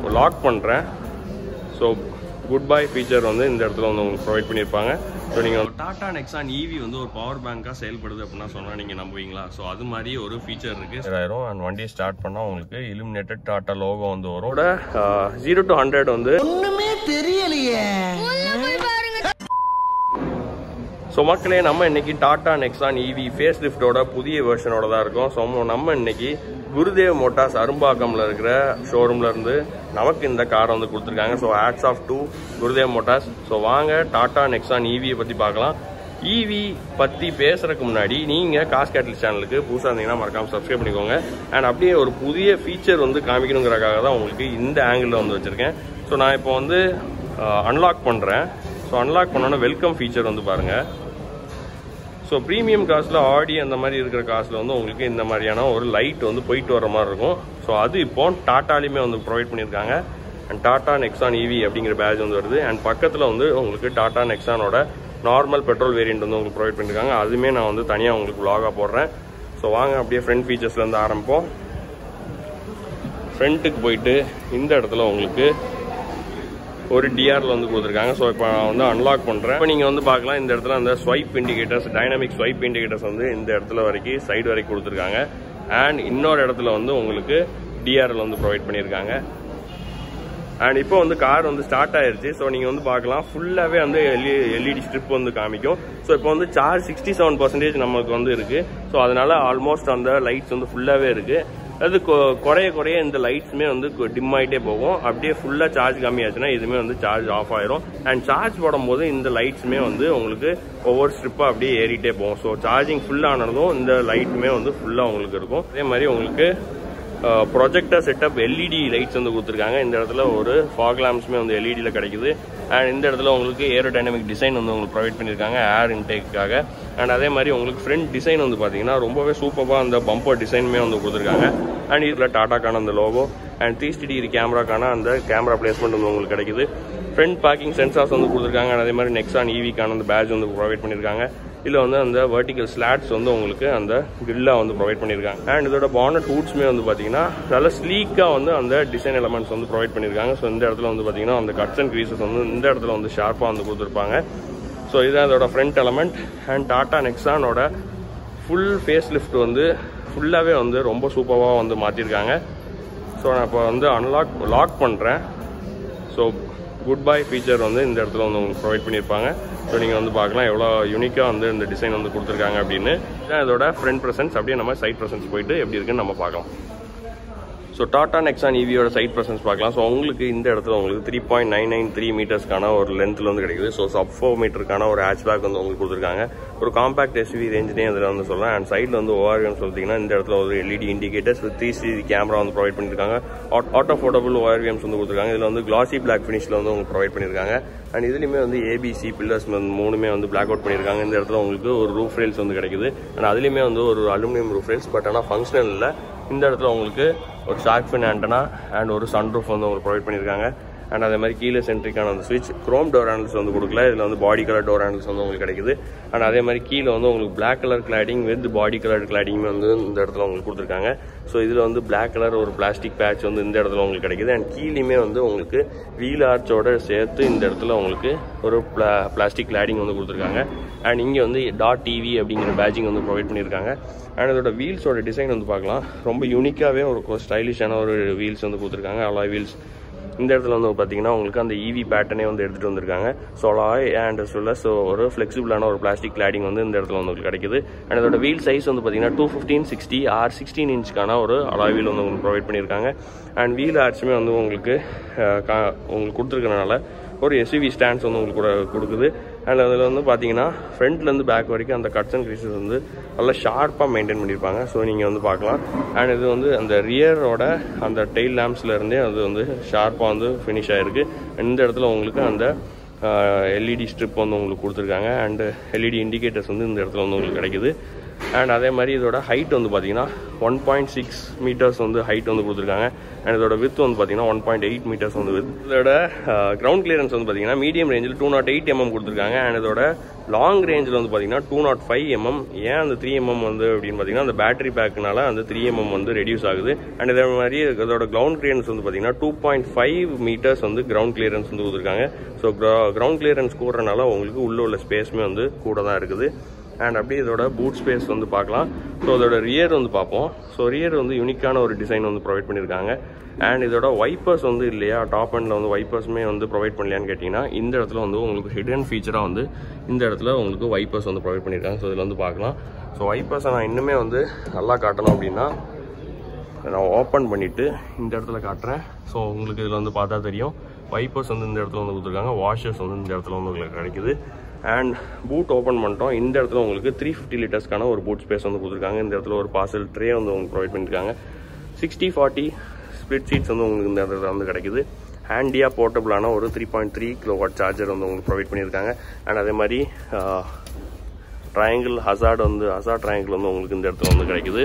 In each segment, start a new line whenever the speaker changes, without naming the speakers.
lock பண்ணுறேன் so goodbye feature வந்து இந்த இடத்துல வந்து உங்களுக்கு ப்ரொவைட் பண்ணியிருப்பாங்க ஸோ நீங்கள் டாடா நெக்ஸான் ஈவி வந்து ஒரு பவர் பேங்காக செயல்படுது அப்படின்னா சொன்னால் நீங்கள் நம்புவீங்களா ஸோ அது மாதிரி ஒரு ஃபீச்சர் இருக்குது ஆயிரும் அண்ட் வண்டியை ஸ்டார்ட் பண்ணால் உங்களுக்கு இலுமினேட்டட் டாட்டா லோகோ வந்து வரும் ஜீரோ டு ஹண்ட்ரட் வந்து
ஒண்ணுமே தெரியலையே
ஸோ மக்களே நம்ம இன்னைக்கு டாடா நெக்ஸான் ஈவி ஃபேஸ் லிஃப்டோட புதிய வெர்ஷனோட தான் இருக்கோம் ஸோ நம்ம இன்னைக்கு குருதேவ் மோட்டார்ஸ் அரும்பாக்கம்ல இருக்கிற ஷோரூம்ல இருந்து நமக்கு இந்த காரை வந்து கொடுத்துருக்காங்க so hats off to Gurudev motors so வாங்க டாடா நெக்ஸான் ஈவியை பற்றி பார்க்கலாம் ஈவி பற்றி பேசுறதுக்கு முன்னாடி நீங்கள் காஸ் கேட்டல் சேனலுக்கு புதுசாக இருந்தீங்கன்னா மறக்காம சப்ஸ்கிரைப் பண்ணிக்கோங்க அண்ட் அப்படியே ஒரு புதிய ஃபீச்சர் வந்து காமிக்கணுங்கிறக்காக தான் உங்களுக்கு இந்த ஆங்கிளில் வந்து வச்சுருக்கேன் ஸோ நான் இப்போ வந்து அன்லாக் பண்ணுறேன் ஸோ அன்லாக் பண்ணோன்னா வெல்கம் ஃபீச்சர் வந்து பாருங்கள் ஸோ ப்ரீமியம் காஸ்ட்டில் ஆடி அந்த மாதிரி இருக்கிற காசில் வந்து உங்களுக்கு இந்த மாதிரியான ஒரு லைட் வந்து போயிட்டு வர மாதிரி இருக்கும் ஸோ அது இப்போ டாட்டாலையுமே வந்து ப்ரொவைட் பண்ணியிருக்காங்க அண்ட் டாடா நெக்ஸான் ஈவி அப்படிங்கிற பேட்ச் வந்து வருது அண்ட் பக்கத்தில் வந்து உங்களுக்கு டாடா நெக்ஸானோட நார்மல் பெட்ரோல் வேரியண்ட் வந்து உங்களுக்கு ப்ரொவைட் பண்ணியிருக்காங்க அதுவுமே நான் வந்து தனியாக உங்களுக்கு vlog-ஆ போடுறேன் ஸோ வாங்க அப்படியே ஃப்ரண்ட் ஃபீச்சர்ஸ்லேருந்து ஆரம்பிப்போம் ஃப்ரண்ட்டுக்கு போயிட்டு இந்த இடத்துல உங்களுக்கு ஒரு டிஆர்ல வந்து கொடுத்துருக்காங்க ஸோ இப்போ நான் வந்து அன்லாக் பண்ணுறேன் இப்போ நீங்கள் வந்து பார்க்கலாம் இந்த இடத்துல அந்த swipe indicators dynamic swipe indicators வந்து இந்த இடத்துல வரைக்கும் சைடு வரைக்கும் கொடுத்துருக்காங்க அண்ட் இன்னொரு இடத்துல வந்து உங்களுக்கு டிஆர்எல் வந்து ப்ரொவைட் பண்ணியிருக்காங்க அண்ட் இப்போ வந்து கார் வந்து ஸ்டார்ட் ஆயிருச்சு ஸோ நீங்கள் வந்து பார்க்கலாம் ஃபுல்லாகவே வந்து எல்இ எல்இடி ஸ்ட்ரிப் வந்து காமிக்கும் ஸோ இப்போ வந்து சார்ஜ் சிக்ஸ்டி செவன் பர்சன்டேஜ் நமக்கு வந்து இருக்குது ஸோ அதனால ஆல்மோஸ்ட் அந்த லைட்ஸ் வந்து ஃபுல்லாகவே இருக்குது அது கொ- குறைய குறைய இந்த லைட்ஸுமே வந்து டிம் ஆகிட்டே போகும் அப்படியே ஃபுல்லாக சார்ஜ் கம்மியாச்சுன்னா இதுவுமே வந்து சார்ஜ் ஆஃப் ஆயிரும் அண்ட் சார்ஜ் போடும்போது இந்த லைட்ஸுமே வந்து உங்களுக்கு ஒவ்வொரு ஸ்ட்ரிப்பாக அப்படியே ஏறிட்டே போகும் ஸோ சார்ஜிங் ஃபுல் ஆனதும் இந்த லைட்டுமே வந்து ஃபுல்லாக உங்களுக்கு இருக்கும் அதே மாதிரி உங்களுக்கு ப்ரொஜெக்டர் செட்டப் எல்இடி லைட்ஸ் வந்து கொடுத்துருக்காங்க இந்த இடத்துல ஒரு ஃபாக் லேம்ப்ஸுமே வந்து எல்இடியில் கிடைக்குது அண்ட் இந்த இடத்துல உங்களுக்கு ஏரோ டைனமிக் டிசைன் வந்து உங்களுக்கு ப்ரொவைட் பண்ணியிருக்காங்க ஏர் இன்டேக்காக அண்ட் அதே மாதிரி உங்களுக்கு ஃப்ரண்ட் டிசைன் வந்து பார்த்தீங்கன்னா ரொம்பவே சூப்பராக அந்த பம்பர் டிசைனுமே வந்து கொடுத்துருக்காங்க அண்ட் இதில் டாட்டாக்கான அந்த லோகோ அண்ட் த்ரீ டிகிரி கேமராக்கான அந்த கேமரா பிளேஸ்மெண்ட் வந்து உங்களுக்கு கிடைக்குது ஃப்ரண்ட் பார்க்கிங் சென்சார்ஸ் வந்து கொடுத்துருக்காங்க and அதே மாதிரி நெக்ஸான் ஈவிக்கான அந்த பேட்ச் வந்து ப்ரொவைட் பண்ணியிருக்காங்க இதில் வந்து அந்த வெர்டிக்கல் ஸ்லாட்ஸ் வந்து உங்களுக்கு அந்த கிரில்லாக வந்து ப்ரொவைட் பண்ணியிருக்காங்க அண்ட் இதோட பானட் ஹூட்ஸுமே வந்து பார்த்தீங்கன்னா நல்ல ஸ்லீக்காக வந்து அந்த டிசைன் எலமெண்ட்ஸ் வந்து ப்ரொவைட் பண்ணியிருக்காங்க ஸோ இந்த இடத்துல வந்து பார்த்தீங்கன்னா அந்த கட்ஸ் அண்ட் க்ரீசஸ் வந்து இந்த இடத்துல வந்து ஷார்ப்பாக வந்து கொடுத்துருப்பாங்க ஸோ இதுதான் இதோட ஃப்ரண்ட் எலமெண்ட் அண்ட் டாடா நெக்ஸானோட ஃபுல் ஃபேஸ் லிஃப்ட் வந்து ஃபுல்லாகவே வந்து ரொம்ப சூப்பராக வந்து மாற்றிருக்காங்க ஸோ நான் இப்போ வந்து அன்லாக் லாக் பண்ணுறேன் ஸோ குட் பை ஃபீச்சர் வந்து இந்த இடத்துல வந்து உங்களுக்கு ப்ரொவைட் பண்ணியிருப்பாங்க ஸோ நீங்கள் வந்து பார்க்கலாம் எவ்வளோ யூனிக்காக வந்து இந்த டிசைன் வந்து கொடுத்துருக்காங்க அப்படின்னு இதான் இதோட ஃப்ரண்ட் ப்ரெசன்ஸ் அப்படியே நம்ம சைட் ப்ரெசன்ஸ் போயிட்டு எப்படி இருக்குன்னு நம்ம பார்க்கலாம் ஸோ டாடா நெக்ஸான் ஈவியோட சைட் ப்ரெசன்ஸ் பார்க்கலாம் ஸோ உங்களுக்கு இந்த இடத்துல உங்களுக்கு three point nine nine three மீட்டர்ஸ்க்கான ஒரு லென்த்தில் வந்து கிடைக்குது ஸோ சப் ஃபோர் மீட்டருக்கான ஒரு பேக் வந்து உங்களுக்கு கொடுத்துருக்காங்க ஒரு காம்பாக்ட் எஸ்வி ரேஞ்சுனே இதில் வந்து சொல்லலாம் அண்ட் சைடில் வந்து ஓஆர்விஎம் சொல்லிட்டீங்கன்னா இந்த இடத்துல ஒரு LED indicators with three C camera வந்து ப்ரொவைட் பண்ணியிருக்காங்க ஆட்டோ ஃபோட்டோபிள் ஓஆர்விஎம்ஸ் வந்து கொடுத்துருக்காங்க இதில் வந்து கிளாசி பிளாக் ஃபினிஷில் வந்து உங்களுக்கு ப்ரொவைட் பண்ணியிருக்காங்க அண்ட் இதுலையுமே வந்து ஏபிசி பில்லர்ஸ் மூணுமே வந்து பிளாக் அவுட் பண்ணியிருக்காங்க இந்த இடத்துல உங்களுக்கு ஒரு ரூஃப் ரேல்ஸ் வந்து கிடைக்குது அண்ட் அதுலேயுமே வந்து ஒரு அலுமினியம் ரூஃப் ரேல்ஸ் பட் ஆனால் ஃபங்க்ஷனல் இல்லை இந்த இடத்துல உங்களுக்கு ஒரு ஷார்க் ஃபின் ஆண்டனா அண்ட் ஒரு சன் ரூஃப் வந்து உங்களுக்கு ப்ரொவைட் பண்ணியிருக்காங்க அண்ட் அதே மாதிரி கீழே சென்ட்ரிக்கான அந்த ஸ்விட்ச் குரோம் டோர் ஹேண்டில்ஸ் வந்து கொடுக்கல இதில் வந்து பாடி கலர் டோர் ஹேண்டில்ஸ் வந்து உங்களுக்கு கிடைக்குது அண்ட் அதே மாதிரி கீழே வந்து உங்களுக்கு Black colour cladding with body colour cladding வந்து இந்த இடத்துல உங்களுக்கு கொடுத்துருக்காங்க ஸோ இதில் வந்து Black கலர் ஒரு பிளாஸ்டிக் பேட்ச் வந்து இந்த இடத்துல உங்களுக்கு கிடைக்குது அண்ட் கீழேயுமே வந்து உங்களுக்கு வீல் ஆர்ச்சோட சேர்த்து இந்த இடத்துல உங்களுக்கு ஒரு பிளா பிளாஸ்டிக் கிளாடிங் வந்து கொடுத்துருக்காங்க அண்ட் இங்கே வந்து டாட் டிவி அப்படிங்கிற பேட்சிங் வந்து ப்ரொவைட் பண்ணியிருக்காங்க அண்ட் அதோட வீல்ஸோட டிசைன் வந்து பார்க்கலாம் ரொம்ப யூனிக்காகவே ஒரு ஸ்டைலிஷான ஒரு வீல்ஸ் வந்து கொடுத்துருக்காங்க அலாய் வீல்ஸ் இந்த இடத்துல வந்து பார்த்தீங்கன்னா உங்களுக்கு அந்த ஈவி பேட்டர்னே வந்து எடுத்துகிட்டு வந்திருக்காங்க ஸோ அலாய் அண்ட் சொல்ல ஸோ ஒரு ஃப்ளெக்சிபிளான ஒரு பிளாஸ்டிக் கிளாடிங் வந்து இந்த இடத்துல வந்து உங்களுக்கு கிடைக்குது அண்ட் அதோட வீல் சைஸ் வந்து பார்த்தீங்கன்னா two fifteen sixty or sixteen இன்ச்சுக்கான ஒரு அலாய் வீல் வந்து உங்களுக்கு ப்ரொவைட் பண்ணியிருக்காங்க அண்ட் வீல் ஆர்ச்சுமே வந்து உங்களுக்கு அஹ், கா- உங்களுக்கு கொடுத்துருக்கனால ஒரு எஸ்யூவி ஸ்டாண்ட்ஸ் வந்து உங்களுக்கு கூட கொடுக்குது அண்ட் அதில் வந்து பார்த்தீங்கன்னா ஃப்ரண்ட்லேருந்து பேக் வரைக்கும் அந்த கட்ஸ் அண்ட் க்ரீசஸ் வந்து நல்லா ஷார்ப்பாக மெயின்டைன் பண்ணியிருப்பாங்க ஸோ நீங்கள் வந்து பார்க்கலாம் அண்ட் இது வந்து அந்த ரியரோட அந்த டெயில் லேம்ப்ஸ்லேருந்தே அது வந்து ஷார்ப்பாக வந்து ஃபினிஷ் ஆகிருக்கு இந்த இடத்துல உங்களுக்கு அந்த எல்இடி ஸ்ட்ரிப் வந்து உங்களுக்கு கொடுத்துருக்காங்க அண்ட் எல்இடி இண்டிகேட்டர்ஸ் வந்து இந்த இடத்துல வந்து உங்களுக்கு கிடைக்குது அண்ட் அதே மாதிரி இதோட ஹைட் வந்து பார்த்தீங்கன்னா ஒன் பாயிண்ட் சிக்ஸ் மீட்டர்ஸ் வந்து ஹைட் வந்து கொடுத்துருக்காங்க அண்ட் இதோட வித் வந்து பார்த்தீங்கன்னா ஒன் பாயிண்ட் எயிட் மீட்டர்ஸ் வந்து வித் இதோட கிரவுண்ட் கிளியரன்ஸ் வந்து பார்த்தீங்கன்னா மீடியம் ரேஞ்சில் டூ நாட் எயிட் எம்எம் கொடுத்துருக்காங்க அண்ட் இதோட லாங் ரேஞ்சில் வந்து பார்த்தீங்கன்னா டூ நாட் ஃபைவ் எம்எம் ஏன் அந்த த்ரீ எம்எம் வந்து அப்படின்னு பார்த்தீங்கன்னா அந்த பேட்டரி பேக்குனால அந்த த்ரீ எம்எம் வந்து ரெடியூஸ் ஆகுது அண்ட் இதே மாதிரி இதோட கிரவுண்ட் கிளியரன்ஸ் வந்து பார்த்தீங்கன்னா டூ பாயிண்ட் ஃபைவ் மீட்டர்ஸ் வந்து கிரவுண்ட் கிளியரன்ஸ் வந்து கொடுத்துருக்காங்க ஸோ கிரவுண்ட் கிளியரன்ஸ் கூடுறனால உங்களுக்கு உள்ள உள்ள ஸ்பேஸுமே வந்து கூட தான் இருக்குது அண்ட் அப்படியே இதோட பூட் ஸ்பேஸ் வந்து பார்க்கலாம் ஸோ அதோட ரியர் வந்து பார்ப்போம் ஸோ ரியர் வந்து யூனிக்கான ஒரு டிசைன் வந்து ப்ரொவைட் பண்ணியிருக்காங்க அண்ட் இதோட வைப்பர்ஸ் வந்து இல்லையா டாப் அண்டில் வந்து வைப்பர்ஸுமே வந்து ப்ரொவைட் பண்ணலையான்னு கேட்டிங்கன்னா இந்த இடத்துல வந்து உங்களுக்கு ஹிடன் ஃபீச்சராக வந்து இந்த இடத்துல உங்களுக்கு வைப்பர்ஸ் வந்து ப்ரொவைட் பண்ணியிருக்காங்க ஸோ இதில் வந்து பார்க்கலாம் ஸோ வைப்பர்ஸை நான் இன்னுமே வந்து நல்லா காட்டணும் அப்படின்னா நான் ஓப்பன் பண்ணிவிட்டு இந்த இடத்துல காட்டுறேன் ஸோ உங்களுக்கு இதில் வந்து பார்த்தா தெரியும் வைப்பர்ஸ் வந்து இந்த இடத்துல வந்து கொடுத்துருக்காங்க வாஷர்ஸ் வந்து இந்த இடத்துல வந்து உங்களுக்கு கிடைக்குது அண்ட் பூட் ஓப்பன் பண்ணிட்டோம் இந்த இடத்துல உங்களுக்கு த்ரீ ஃபிஃப்டி லிட்டர்ஸ்க்கான ஒரு பூட் ஸ்பேஸ் வந்து கொடுத்துருக்காங்க இந்த இடத்துல ஒரு பார்சல் ட்ரே வந்து உங்களுக்கு ப்ரொவைட் பண்ணியிருக்காங்க சிக்ஸ்டி ஃபார்ட்டி ஸ்பிளிட் சீட்ஸ் வந்து உங்களுக்கு இந்த இடத்துல வந்து கிடைக்குது ஹேண்டியாக போர்ட்டபுளான ஒரு three point three kilo watt charger வந்து உங்களுக்கு ப்ரொவைட் பண்ணியிருக்காங்க அண்ட் அதே மாதிரி ட்ரையாங்கிள் ஹசார்ட் வந்து ஹசார்ட் ட்ரையாங்கிள் வந்து உங்களுக்கு இந்த இடத்துல வந்து கிடைக்குது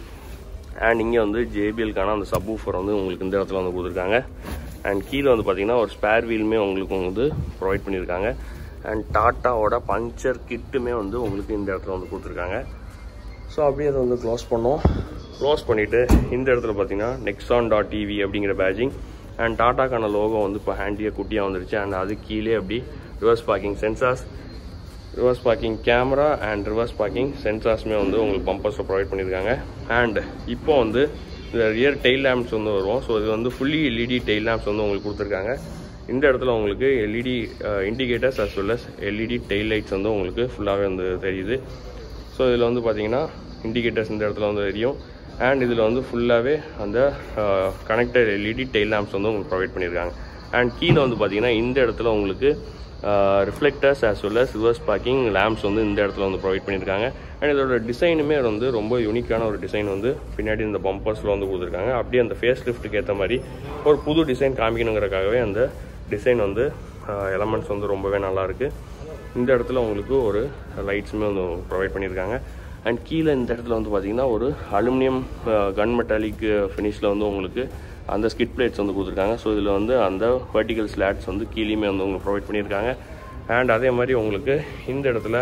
அண்ட் இங்கே வந்து ஜேபிஎல்கான அந்த சப்வூஃபர் வந்து உங்களுக்கு இந்த இடத்துல வந்து கொடுத்துருக்காங்க அண்ட் கீழே வந்து பார்த்தீங்கன்னா ஒரு ஸ்பேர் வீலுமே உங்களுக்கு வந்து ப்ரொவைட் பண்ணியிருக்காங்க அண்ட் டாட்டாவோட பஞ்சர் கிட்டுமே வந்து உங்களுக்கு இந்த இடத்துல வந்து கொடுத்துருக்காங்க ஸோ அப்படியே அதை வந்து க்ளோஸ் பண்ணோம் க்ளோஸ் பண்ணிவிட்டு இந்த இடத்துல பார்த்தீங்கன்னா நெக்ஸான் டாட் டிவி அப்படிங்கிற பேஜிங் அண்ட் டாட்டாக்கான லோகோ வந்து இப்போ ஹேண்டியாக குட்டியாக வந்துருச்சு அண்ட் அது கீழே அப்படி reverse parking sensors reverse parking camera and reverse parking சென்சார்ஸுமே வந்து உங்களுக்கு பம்பர்ஸில் ப்ரொவைட் பண்ணியிருக்காங்க அண்ட் இப்போ வந்து இந்த ரியர் டெய்ல் லேம்ப்ஸ் வந்து வரும் ஸோ இது வந்து ஃபுல்லி எல்இடி டெய்ல் லேம்ப்ஸ் வந்து உங்களுக்கு கொடுத்துருக்காங்க இந்த இடத்துல உங்களுக்கு LED indicators as well as LED tail lights வந்து உங்களுக்கு ஃபுல்லாகவே வந்து தெரியுது ஸோ இதில் வந்து பார்த்தீங்கன்னா இண்டிகேட்டர்ஸ் இந்த இடத்துல வந்து தெரியும் அண்ட் இதில் வந்து ஃபுல்லாகவே அந்த கனெக்டட் எல்இடி டெய்ல் லேம்ப்ஸ் வந்து உங்களுக்கு ப்ரொவைட் பண்ணியிருக்காங்க அண்ட் கீழே வந்து பார்த்தீங்கன்னா இந்த இடத்துல உங்களுக்கு reflectors as well as reverse parking lamps வந்து இந்த இடத்துல வந்து ப்ரொவைட் பண்ணியிருக்காங்க அண்ட் இதோட டிசைனுமே வந்து ரொம்ப யூனிக்கான ஒரு டிசைன் வந்து பின்னாடி இந்த பம்பர்ஸில் வந்து கொடுத்துருக்காங்க அப்படியே அந்த ஃபேஸ் லிஃப்ட்டுக்கு ஏற்ற மாதிரி ஒரு புது டிசைன் காமிக்கணுங்கிறக்காகவே அந்த டிசைன் வந்து எலமெண்ட்ஸ் வந்து ரொம்பவே நல்லாயிருக்கு இந்த இடத்துல உங்களுக்கு ஒரு லைட்ஸுமே வந்து ப்ரொவைட் பண்ணியிருக்காங்க அண்ட் கீழே இந்த இடத்துல வந்து பார்த்தீங்கன்னா ஒரு அலுமினியம் கன் மெட்டாலிக் ஃபினிஷில் வந்து உங்களுக்கு அந்த ஸ்கிட் பிளேட்ஸ் வந்து கொடுத்துருக்காங்க ஸோ இதில் வந்து அந்த வெர்டிகல் ஸ்லாட்ஸ் வந்து கீழேயுமே வந்து உங்களுக்கு ப்ரொவைட் பண்ணியிருக்காங்க அண்ட் அதே மாதிரி உங்களுக்கு இந்த இடத்துல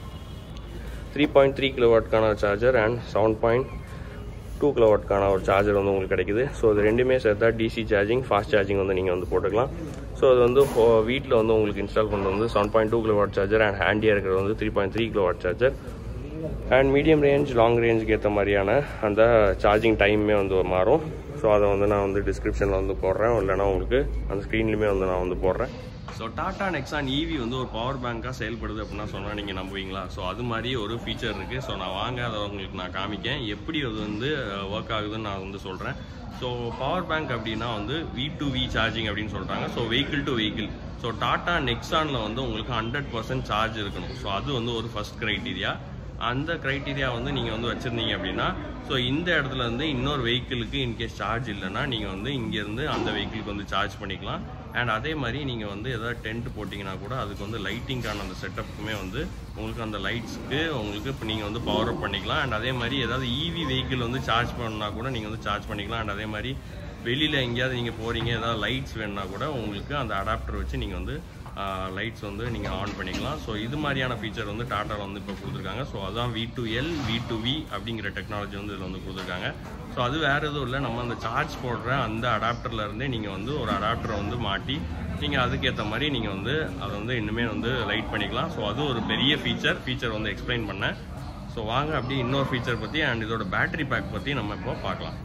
த்ரீ பாயிண்ட் த்ரீ கிலோவாட்கான charger and seven point two கிலோவாட்கான ஒரு சார்ஜர் வந்து உங்களுக்கு கிடைக்குது ஸோ இது ரெண்டுமே சேர்த்தா டிசி சார்ஜிங் ஃபாஸ்ட் சார்ஜிங் வந்து நீங்கள் வந்து போட்டுக்கலாம் ஸோ அது வந்து வீட்டில் வந்து உங்களுக்கு இன்ஸ்டால் பண்ணுறது வந்து seven point two kilowatt charger and ஹேண்டியாக இருக்கிறது வந்து three point three kilowatt charger and medium range long ரேஞ்சுக்கு ஏற்ற மாதிரியான அந்த சார்ஜிங் டைமே வந்து மாறும் ஸோ அதை வந்து நான் வந்து டிஸ்கிரிப்ஷனில் வந்து போடுறேன் இல்லைனா உங்களுக்கு அந்த ஸ்க்ரீன்லையுமே வந்து நான் வந்து போடுறேன் ஸோ டாடா நெக்ஸான் ஈவி வந்து ஒரு பவர் பேங்காக செயல்படுது அப்படின்னா சொன்னால் நீங்கள் நம்புவீங்களா ஸோ அது மாதிரி ஒரு ஃபீச்சர் இருக்குது ஸோ நான் வாங்க அதை உங்களுக்கு நான் காமிக்கேன் எப்படி அது வந்து ஒர்க் ஆகுதுன்னு நான் வந்து சொல்கிறேன் ஸோ பவர் பேங்க் அப்படின்னா வந்து வி டு வி சார்ஜிங் அப்படின்னு சொல்கிறாங்க so vehicle to vehicle so Tata நெக்ஸானில் வந்து உங்களுக்கு ஹண்ட்ரட் பர்சன்ட் சார்ஜ் இருக்கணும் ஸோ அது வந்து ஒரு ஃபர்ஸ்ட் க்ரைட்டீரியா அந்த க்ரைட்டீரியா வந்து நீங்கள் வந்து வச்சுருந்தீங்க அப்படின்னா ஸோ இந்த இடத்துல இருந்து இன்னொரு வெஹிக்கிளுக்கு இன்கேஸ் சார்ஜ் இல்லைன்னா நீங்கள் வந்து இங்கேருந்து அந்த வெஹிக்கிளுக்கு வந்து சார்ஜ் பண்ணிக்கலாம் அண்ட் அதே மாதிரி நீங்கள் வந்து எதாவது டென்ட் போட்டிங்கன்னா கூட அதுக்கு வந்து லைட்டிங்கான அந்த செட்டப்புக்குமே வந்து உங்களுக்கு அந்த லைட்ஸ்க்கு உங்களுக்கு இப்போ நீங்கள் வந்து பவர் அப் பண்ணிக்கலாம் அண்ட் அதே மாதிரி ஏதாவது இவி வெஹிக்கிள் வந்து சார்ஜ் பண்ணால் கூட நீங்கள் வந்து சார்ஜ் பண்ணிக்கலாம் அண்ட் அதே மாதிரி வெளியில் எங்கேயாவது நீங்கள் போகிறீங்க ஏதாவது லைட்ஸ் வேணுன்னா கூட உங்களுக்கு அந்த அடாப்டர் வச்சு நீங்கள் வந்து லைட்ஸ் வந்து நீங்கள் ஆன் பண்ணிக்கலாம் ஸோ இது மாதிரியான ஃபீச்சர் வந்து டாட்டாவில் வந்து இப்போ கொடுத்துருக்காங்க ஸோ அதான் V to L V to V அப்படிங்கிற டெக்னாலஜி வந்து இதில் வந்து கொடுத்துருக்காங்க ஸோ அது வேறு எதுவும் இல்லை நம்ம அந்த சார்ஜ் போடுற அந்த அடாப்டர்ல இருந்தே நீங்கள் வந்து ஒரு அடாப்டரை வந்து மாட்டி நீங்கள் அதுக்கேற்ற மாதிரி நீங்கள் வந்து அதை வந்து இன்னுமே வந்து லைட் பண்ணிக்கலாம் ஸோ அது ஒரு பெரிய ஃபீச்சர் ஃபீச்சர் வந்து எக்ஸ்பிளைன் பண்ணேன் ஸோ வாங்க அப்படியே இன்னொரு ஃபீச்சர் பற்றி அண்ட் இதோட பேட்டரி பேக் பற்றி நம்ம இப்போ பார்க்கலாம்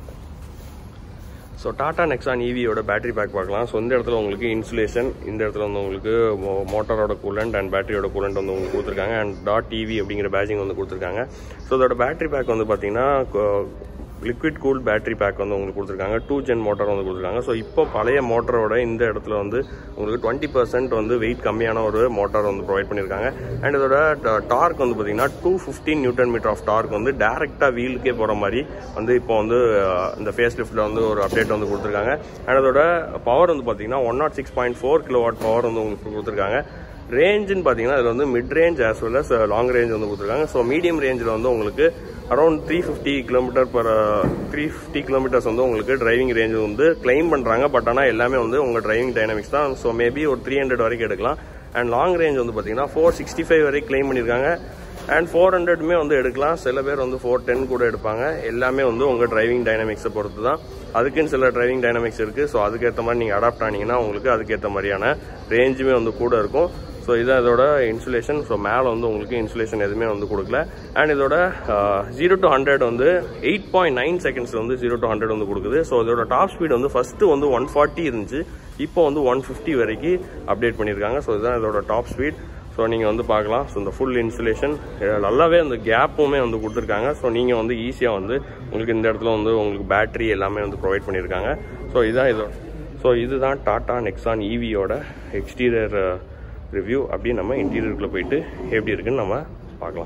ஸோ டாடா நெக்ஸான் ஈவியோட பேட்டரி பேக் பார்க்கலாம் ஸோ இந்த இடத்துல உங்களுக்கு இன்சுலேஷன் இந்த இடத்துல வந்து உங்களுக்கு மோட்டாரோட கூலண்ட் அண்ட் பேட்டரியோட கூலண்ட் வந்து உங்களுக்கு கொடுத்துருக்காங்க அண்ட் டாட் டிவி அப்படிங்கிற பேஜிங் வந்து கொடுத்துருக்காங்க ஸோ இதோட பேட்டரி பேக் வந்து பார்த்தீங்கன்னா லிக்விட் கூல் பேட்டரி பேக் வந்து உங்களுக்கு கொடுத்துருக்காங்க டூ ஜென் மோட்டார் வந்து கொடுத்துருக்காங்க ஸோ இப்போ பழைய மோட்டரோட இந்த இடத்துல வந்து உங்களுக்கு டுவெண்ட்டி பர்சன்ட் வந்து வெயிட் கம்மியான ஒரு மோட்டார் வந்து ப்ரொவைட் பண்ணியிருக்காங்க அண்ட் இதோட டார்க் வந்து பார்த்தீங்கன்னா two fifteen newton metre of torque வந்து டேரெக்டாக வீலுக்கே போகிற மாதிரி வந்து இப்போ வந்து இந்த ஃபேஸ் லிஃப்ட்டில் வந்து ஒரு அப்டேட் வந்து கொடுத்துருக்காங்க அண்ட் அதோட பவர் வந்து பார்த்தீங்கன்னா one nought six point four kilo watt power வந்து உங்களுக்கு கொடுத்துருக்காங்க ரேஞ்சுன்னு பார்த்தீங்கன்னா இதில் வந்து mid range as well as long range வந்து கொடுத்துருக்காங்க ஸோ மீடியம் ரேஞ்சில் வந்து உங்களுக்கு around three fifty kilometre per three fifty kilometres வந்து உங்களுக்கு டிரைவிங் ரேஞ்ச் வந்து கிளைம் பண்ணுறாங்க பட் ஆனால் எல்லாமே வந்து உங்கள் டிரைவிங் டைனமிக்ஸ் தான் ஸோ மேபி ஒரு த்ரீ ஹண்ட்ரட் வரைக்கும் எடுக்கலாம் அண்ட் லாங் ரேஞ்ச் வந்து பார்த்தீங்கன்னா ஃபோர் சிக்ஸ்டி ஃபைவ் வரைக்கும் கிளைம் பண்ணியிருக்காங்க அண்ட் ஃபோர் ஹண்ட்ரட்மே வந்து எடுக்கலாம் சில பேர் வந்து ஃபோர் டென் கூட எடுப்பாங்க எல்லாமே வந்து உங்கள் டிரைவிங் டைனமிக்ஸை பொறுத்து தான் அதுக்குன்னு சில டிரைவிங் டைனமிக்ஸ் இருக்குது ஸோ அதுக்கேற்ற மாதிரி நீங்கள் அடாப்ட் ஆனீங்கன்னா உங்களுக்கு அதுக்கேற்ற மாதிரியான ரேஞ்சுமே வந்து கூட இருக்கும் ஸோ இதான் இதோட இன்சுலேஷன் ஸோ மேலே வந்து உங்களுக்கு இன்சுலேஷன் எதுவுமே வந்து கொடுக்கல அண்ட் இதோட ஜீரோ டு ஹண்ட்ரட் வந்து எயிட் பாயிண்ட் நைன் செகண்ட்ஸ் வந்து ஜீரோ டு ஹண்ட்ரட் வந்து கொடுக்குது ஸோ இதோட டாப் ஸ்பீட் வந்து ஃபர்ஸ்ட் வந்து ஒன் ஃபார்ட்டி இருந்துச்சு இப்போ வந்து ஒன் ஃபிஃப்டி வரைக்கும் அப்டேட் பண்ணியிருக்காங்க ஸோ இதுதான் இதோட டாப் ஸ்பீட் ஸோ நீங்கள் வந்து பார்க்கலாம் ஸோ இந்த ஃபுல் இன்சுலேஷன் நல்லாவே அந்த கேப்புமே வந்து கொடுத்துருக்காங்க ஸோ நீங்கள் வந்து ஈஸியாக வந்து உங்களுக்கு இந்த இடத்துல வந்து உங்களுக்கு பேட்டரி எல்லாமே வந்து ப்ரொவைட் பண்ணியிருக்காங்க ஸோ இதுதான் இதோட ஸோ இதுதான் டாடா நெக்ஸான் ஈவியோட எக்ஸ்டீரியர் ரிவ்யூ அப்படியே நம்ம இன்டீரியருக்குள்ளே போயிட்டு எப்படி இருக்குன்னு நம்ம பார்க்கலாம்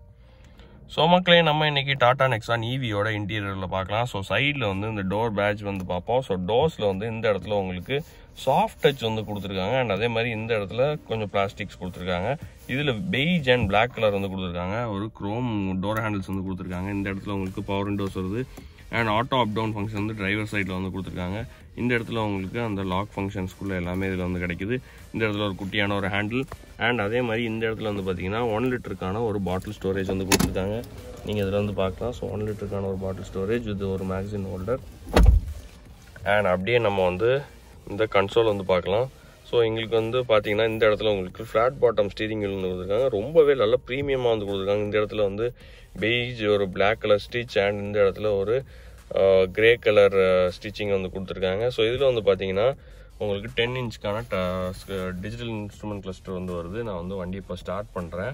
ஸோ மக்களே நம்ம இன்னைக்கு டாடா நெக்ஸான் ஈவியோட இன்டீரியரில் பார்க்கலாம் ஸோ சைடில் வந்து இந்த டோர் பேட்ச் வந்து பார்ப்போம் ஸோ டோர்ஸில் வந்து இந்த இடத்துல உங்களுக்கு சாஃப்ட் டச் வந்து கொடுத்துருக்காங்க அண்ட் அதே மாதிரி இந்த இடத்துல கொஞ்சம் பிளாஸ்டிக்ஸ் கொடுத்துருக்காங்க இதில் பெய்ஜ் அண்ட் பிளாக் கலர் வந்து கொடுத்துருக்காங்க ஒரு குரோம் டோர் ஹேண்டில்ஸ் வந்து கொடுத்துருக்காங்க இந்த இடத்துல உங்களுக்கு பவர் விண்டோஸ் வருது and auto up down function வந்து டிரைவர் சைடில் வந்து கொடுத்துருக்காங்க இந்த இடத்துல உங்களுக்கு அந்த லாக் ஃபங்க்ஷன்ஸ்குள்ளே எல்லாமே இதில் வந்து கிடைக்குது இந்த இடத்துல ஒரு குட்டியான ஒரு ஹேண்டில் அண்ட் அதே மாதிரி இந்த இடத்துல வந்து பார்த்தீங்கன்னா ஒன் லிட்டருக்கான ஒரு பாட்டில் ஸ்டோரேஜ் வந்து கொடுத்துருக்காங்க நீங்கள் இதில் வந்து பார்க்கலாம் ஸோ ஒன் லிட்டருக்கான ஒரு பாட்டில் ஸ்டோரேஜ் இது ஒரு மேக்சின் ஹோல்டர் அண்ட் அப்படியே நம்ம வந்து இந்த கன்சோல் வந்து பார்க்கலாம் ஸோ எங்களுக்கு வந்து பார்த்தீங்கன்னா இந்த இடத்துல உங்களுக்கு ஃப்ளாட் பாட்டம் ஸ்டீரிங் வீல் வந்து கொடுத்துருக்காங்க ரொம்பவே நல்ல ப்ரீமியமாக வந்து கொடுத்துருக்காங்க இந்த இடத்துல வந்து பெய்ஜ் ஒரு பிளாக் கலர் ஸ்டிச் அண்ட் இந்த இடத்துல ஒரு கிரே கலர் ஸ்டிச்சிங் வந்து கொடுத்துருக்காங்க ஸோ இதில் வந்து பார்த்தீங்கன்னா உங்களுக்கு டென் இன்ச்க்கான டிஜிட்டல் இன்ஸ்ட்ருமெண்ட் கிளஸ்டர் வந்து வருது நான் வந்து வண்டி இப்போ ஸ்டார்ட் பண்ணுறேன்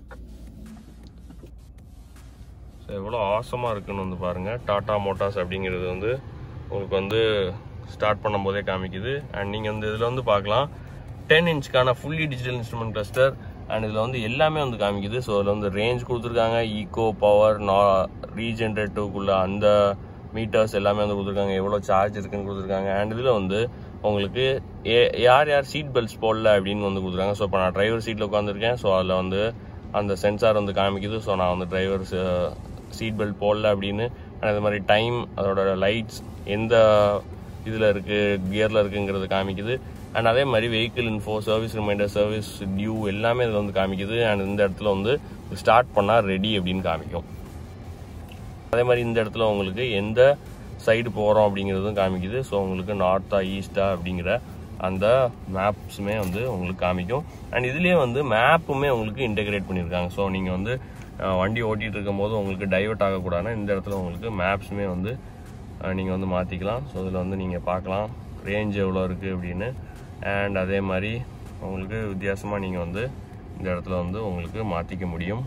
ஸோ எவ்வளோ ஆசமாக இருக்குன்னு வந்து பாருங்கள் டாடா மோட்டார்ஸ் அப்படிங்கிறது வந்து உங்களுக்கு வந்து ஸ்டார்ட் பண்ணும்போதே காமிக்குது அண்ட் நீங்கள் வந்து இதில் வந்து பார்க்கலாம் டென் இன்ச்க்கான fully digital instrument cluster and இதில் வந்து எல்லாமே வந்து காமிக்குது ஸோ அதில் வந்து ரேஞ்ச் கொடுத்துருக்காங்க ஈகோ பவர் நா ரீஜென்ரேட்டிவ்க்குள்ள அந்த மீட்டர்ஸ் எல்லாமே வந்து கொடுத்துருக்காங்க எவ்வளோ சார்ஜ் இருக்குன்னு கொடுத்துருக்காங்க அண்ட் இதில் வந்து உங்களுக்கு ஏ- யார் யார் சீட் பெல்ட்ஸ் போடல அப்படின்னு வந்து கொடுத்துருக்காங்க ஸோ இப்போ நான் டிரைவர் சீட்டில் உட்காந்துருக்கேன் ஸோ அதில் வந்து அந்த சென்சார் வந்து காமிக்குது ஸோ நான் வந்து டிரைவர் சீட் பெல்ட் போடல அப்படின்னு அண்ட் அது மாதிரி டைம் அதோட லைட்ஸ் எந்த இதில் இருக்குது கியரில் இருக்குங்கிறது காமிக்குது அண்ட் அதே மாதிரி vehicle info service reminder service due எல்லாமே இதில் வந்து காமிக்குது அண்ட் இந்த இடத்துல வந்து ஸ்டார்ட் பண்ணால் ரெடி அப்படின்னு காமிக்கும் அதே மாதிரி இந்த இடத்துல உங்களுக்கு எந்த சைடு போகிறோம் அப்படிங்கிறதும் காமிக்குது ஸோ உங்களுக்கு நார்த்தா ஈஸ்டா அப்படிங்கிற அந்த மேப்ஸுமே வந்து உங்களுக்கு காமிக்கும் அண்ட் இதுலேயே வந்து மேப்புமே உங்களுக்கு இன்டெகிரேட் பண்ணியிருக்காங்க ஸோ நீங்கள் வந்து அஹ், வண்டி ஓட்டிகிட்டு இருக்கும்போது உங்களுக்கு டைவர்ட் ஆகக்கூடாதுன்னா இந்த இடத்துல உங்களுக்கு மேப்ஸுமே வந்து நீங்கள் வந்து மாற்றிக்கலாம் ஸோ இதில் வந்து நீங்கள் பார்க்கலாம் ரேஞ்ச் எவ்வளோ இருக்குது அப்படின்னு அண்ட் அதே மாதிரி உங்களுக்கு வித்தியாசமாக நீங்கள் வந்து இந்த இடத்துல வந்து உங்களுக்கு மாற்றிக்க முடியும்